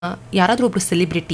ಯಾರಾದರೂ ಒಬ್ರು celebrity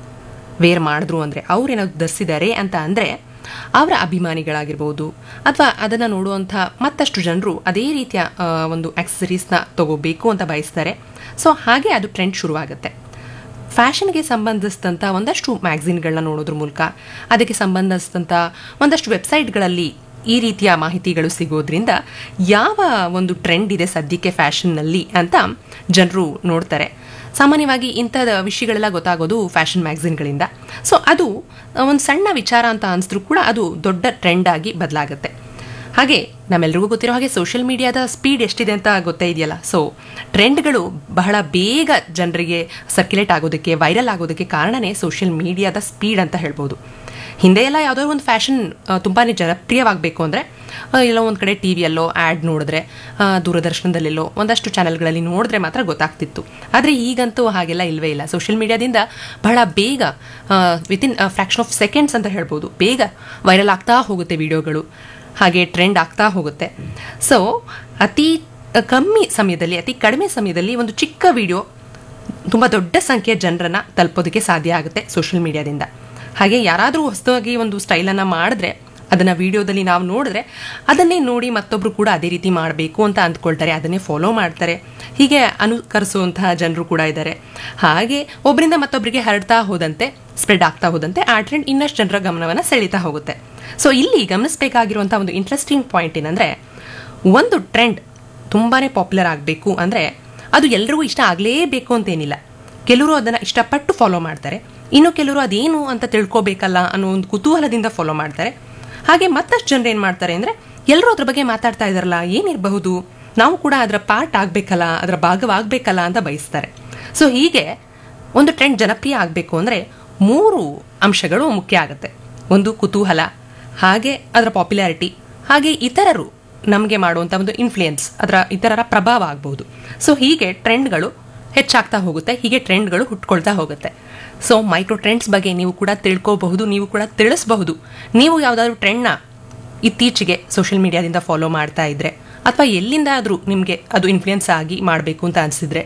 wear ಮಾಡಿದ್ರು ಅಂದರೆ ಅವ್ರೇನಾದ್ರು ಧರಿಸಿದ್ದಾರೆ ಅಂತ ಅಂದರೆ ಅವರ ಅಭಿಮಾನಿಗಳಾಗಿರ್ಬೋದು ಅಥವಾ ಅದನ್ನು ನೋಡುವಂಥ ಮತ್ತಷ್ಟು ಜನರು ಅದೇ ರೀತಿಯ ಆ, ಒಂದು ಆಕ್ಸಸರೀಸ್ನ ತಗೋಬೇಕು ಅಂತ ಬಯಸ್ತಾರೆ ಸೊ ಹಾಗೆ ಅದು ಟ್ರೆಂಡ್ ಶುರುವಾಗುತ್ತೆ ಫ್ಯಾಷನ್ಗೆ ಸಂಬಂಧಿಸಿದಂಥ ಒಂದಷ್ಟು ಮ್ಯಾಗ್ಝಿನ್ಗಳನ್ನ ನೋಡೋದ್ರ ಮೂಲಕ ಅದಕ್ಕೆ ಸಂಬಂಧಿಸಿದಂಥ ಒಂದಷ್ಟು ವೆಬ್ಸೈಟ್ಗಳಲ್ಲಿ ಈ ರೀತಿಯ ಮಾಹಿತಿಗಳು ಸಿಗೋದ್ರಿಂದ ಯಾವ ಒಂದು ಟ್ರೆಂಡ್ ಇದೆ ಸದ್ಯಕ್ಕೆ ಫ್ಯಾಷನ್ನಲ್ಲಿ ಅಂತ ಜನರು ನೋಡ್ತಾರೆ ಸಾಮಾನ್ಯವಾಗಿ ಇಂಥದ ವಿಷಯಗಳೆಲ್ಲ ಗೊತ್ತಾಗೋದು ಫ್ಯಾಷನ್ ಮ್ಯಾಗ್ಝಿನ್ಗಳಿಂದ ಸೊ ಅದು ಒಂದು ಸಣ್ಣ ವಿಚಾರ ಅಂತ ಅನಿಸಿದ್ರು ಕೂಡ ಅದು ದೊಡ್ಡ ಟ್ರೆಂಡ್ ಆಗಿ ಬದಲಾಗುತ್ತೆ ಹಾಗೆ ನಮ್ಮೆಲ್ರಿಗೂ ಗೊತ್ತಿರೋ ಹಾಗೆ ಸೋಷಿಯಲ್ ಮೀಡಿಯಾದ ಸ್ಪೀಡ್ ಎಷ್ಟಿದೆ ಅಂತ ಗೊತ್ತೇ ಇದೆಯಲ್ಲ ಸೊ ಟ್ರೆಂಡ್ಗಳು ಬಹಳ ಬೇಗ ಜನರಿಗೆ ಸರ್ಕ್ಯುಲೇಟ್ ಆಗೋದಕ್ಕೆ ವೈರಲ್ ಆಗೋದಕ್ಕೆ ಕಾರಣನೇ ಸೋಷಿಯಲ್ ಮೀಡಿಯಾದ ಸ್ಪೀಡ್ ಅಂತ ಹೇಳ್ಬೋದು ಹಿಂದೆ ಎಲ್ಲ ಯಾವುದೋ ಒಂದು ಫ್ಯಾಷನ್ ತುಂಬಾ ಜನಪ್ರಿಯವಾಗಬೇಕು ಅಂದರೆ ಎಲ್ಲೋ ಒಂದು ಕಡೆ ಟಿ ವಿಯಲ್ಲೋ ಆ್ಯಡ್ ನೋಡಿದ್ರೆ ಆ, ದೂರದರ್ಶನದಲ್ಲೆಲ್ಲೋ ಒಂದಷ್ಟು ಚಾನೆಲ್ಗಳಲ್ಲಿ ನೋಡಿದ್ರೆ ಮಾತ್ರ ಗೊತ್ತಾಗ್ತಿತ್ತು ಆದರೆ ಈಗಂತೂ ಹಾಗೆಲ್ಲ ಇಲ್ವೇ ಇಲ್ಲ ಸೋಷಿಯಲ್ ಮೀಡಿಯಾದಿಂದ ಬಹಳ ಬೇಗ ವಿತಿನ್ ಫ್ರ್ಯಾಕ್ಷನ್ ಆಫ್ ಸೆಕೆಂಡ್ಸ್ ಅಂತ ಹೇಳ್ಬೋದು ಬೇಗ ವೈರಲ್ ಆಗ್ತಾ ಹೋಗುತ್ತೆ ವಿಡಿಯೋಗಳು ಹಾಗೆ ಟ್ರೆಂಡ್ ಆಗ್ತಾ ಹೋಗುತ್ತೆ ಸೊ ಅತಿ ಕಮ್ಮಿ ಸಮಯದಲ್ಲಿ ಅತಿ ಕಡಿಮೆ ಸಮಯದಲ್ಲಿ ಒಂದು ಚಿಕ್ಕ ವಿಡಿಯೋ ತುಂಬ ದೊಡ್ಡ ಸಂಖ್ಯೆಯ ಜನರನ್ನ ತಲುಪೋದಕ್ಕೆ ಸಾಧ್ಯ ಆಗುತ್ತೆ ಸೋಷಿಯಲ್ ಮೀಡಿಯಾದಿಂದ ಹಾಗೆ ಯಾರಾದರೂ ಹೊಸದಾಗಿ ಒಂದು ಸ್ಟೈಲನ್ನು ಮಾಡಿದ್ರೆ ಅದನ್ನು ವಿಡಿಯೋದಲ್ಲಿ ನಾವು ನೋಡಿದ್ರೆ ಅದನ್ನೇ ನೋಡಿ ಮತ್ತೊಬ್ರು ಕೂಡ ಅದೇ ರೀತಿ ಮಾಡಬೇಕು ಅಂತ ಅಂದ್ಕೊಳ್ತಾರೆ ಅದನ್ನೇ ಫಾಲೋ ಮಾಡ್ತಾರೆ ಹೀಗೆ ಅನುಕರಿಸುವಂತಹ ಜನರು ಕೂಡ ಇದ್ದಾರೆ ಹಾಗೆ ಒಬ್ಬರಿಂದ ಮತ್ತೊಬ್ಬರಿಗೆ ಹರಡ್ತಾ ಹೋದಂತೆ ಸ್ಪ್ರೆಡ್ ಆಗ್ತಾ ಹೋದಂತೆ ಆ ಟ್ರೆಂಡ್ ಇನ್ನಷ್ಟು ಜನರ ಗಮನವನ್ನು ಸೆಳೀತಾ ಹೋಗುತ್ತೆ ಸೊ ಇಲ್ಲಿ ಗಮನಿಸಬೇಕಾಗಿರುವಂಥ ಒಂದು ಇಂಟ್ರೆಸ್ಟಿಂಗ್ ಪಾಯಿಂಟ್ ಏನಂದರೆ ಒಂದು ಟ್ರೆಂಡ್ ತುಂಬಾ ಪಾಪ್ಯುಲರ್ ಆಗಬೇಕು ಅಂದರೆ ಅದು ಎಲ್ರಿಗೂ ಇಷ್ಟ ಆಗಲೇಬೇಕು ಅಂತೇನಿಲ್ಲ ಕೆಲವರು ಅದನ್ನು ಇಷ್ಟಪಟ್ಟು ಫಾಲೋ ಮಾಡ್ತಾರೆ ಇನ್ನು ಕೆಲವರು ಅದೇನು ಅಂತ ತಿಳ್ಕೊಬೇಕಲ್ಲ ಅನ್ನೋ ಒಂದು ಕುತೂಹಲದಿಂದ ಫಾಲೋ ಮಾಡ್ತಾರೆ ಹಾಗೆ ಮತ್ತಷ್ಟು ಜನರು ಏನು ಮಾಡ್ತಾರೆ ಅಂದರೆ ಎಲ್ಲರೂ ಅದ್ರ ಬಗ್ಗೆ ಮಾತಾಡ್ತಾ ಇದ್ದಾರಲ್ಲ ಏನಿರಬಹುದು ನಾವು ಕೂಡ ಅದರ ಪಾರ್ಟ್ ಆಗಬೇಕಲ್ಲ ಅದರ ಭಾಗವಾಗಬೇಕಲ್ಲ ಅಂತ ಬಯಸ್ತಾರೆ ಸೊ ಹೀಗೆ ಒಂದು ಟ್ರೆಂಡ್ ಜನಪ್ರಿಯ ಆಗಬೇಕು ಅಂದರೆ ಮೂರು ಅಂಶಗಳು ಮುಖ್ಯ ಆಗುತ್ತೆ ಒಂದು ಕುತೂಹಲ ಹಾಗೆ ಅದರ ಪಾಪ್ಯುಲಾರಿಟಿ ಹಾಗೆ ಇತರರು ನಮಗೆ ಮಾಡುವಂಥ ಒಂದು ಇನ್ಫ್ಲುಯೆನ್ಸ್ ಅದರ ಇತರರ ಪ್ರಭಾವ ಆಗ್ಬೋದು ಸೊ ಹೀಗೆ ಟ್ರೆಂಡ್ಗಳು ಹೆಚ್ಚಾಗ್ತಾ ಹೋಗುತ್ತೆ ಹೀಗೆ ಟ್ರೆಂಡ್ಗಳು ಹುಟ್ಕೊಳ್ತಾ ಹೋಗುತ್ತೆ ಸೊ ಮೈಕ್ರೋ ಟ್ರೆಂಡ್ಸ್ ಬಗ್ಗೆ ನೀವು ಕೂಡ ತಿಳ್ಕೋಬಹುದು ನೀವು ಕೂಡ ತಿಳಿಸಬಹುದು ನೀವು ಯಾವುದಾದ್ರೂ ಟ್ರೆಂಡ್ನ ಇತ್ತೀಚೆಗೆ ಸೋಷಿಯಲ್ ಮೀಡಿಯಾದಿಂದ ಫಾಲೋ ಮಾಡ್ತಾ ಇದ್ರೆ ಅಥವಾ ಎಲ್ಲಿಂದ ಆದರೂ ನಿಮಗೆ ಅದು ಇನ್ಫ್ಲುಯೆನ್ಸ್ ಆಗಿ ಮಾಡಬೇಕು ಅಂತ ಅನಿಸಿದ್ರೆ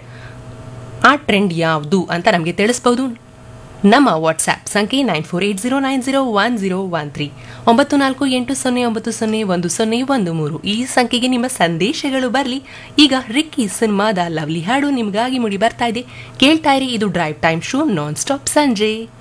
ಆ ಟ್ರೆಂಡ್ ಯಾವುದು ಅಂತ ನಮಗೆ ತಿಳಿಸ್ಬೋದು ನಮ್ಮ ವಾಟ್ಸ್ಆ್ಯಪ್ ಸಂಖ್ಯೆ nine four eight zero nine zero one zero one three ಒಂಬತ್ತು ನಾಲ್ಕು ಎಂಟು ಸೊನ್ನೆ ಒಂಬತ್ತು ಸೊನ್ನೆ ಒಂದು ಸೊನ್ನೆ ಒಂದು ಮೂರು ಈ ಸಂಖ್ಯೆಗೆ ನಿಮ್ಮ ಸಂದೇಶಗಳು ಬರಲಿ ಈಗ ರಿಕ್ಕಿ ಸಿನಿಮಾದ ಲವ್ಲಿ ಹಾಡು ನಿಮಗಾಗಿ ಮುಡಿ ಬರ್ತಾ ಇದೆ ಕೇಳ್ತಾ ಇರಿ ಇದು drive time show non stop ಸಂಜೆ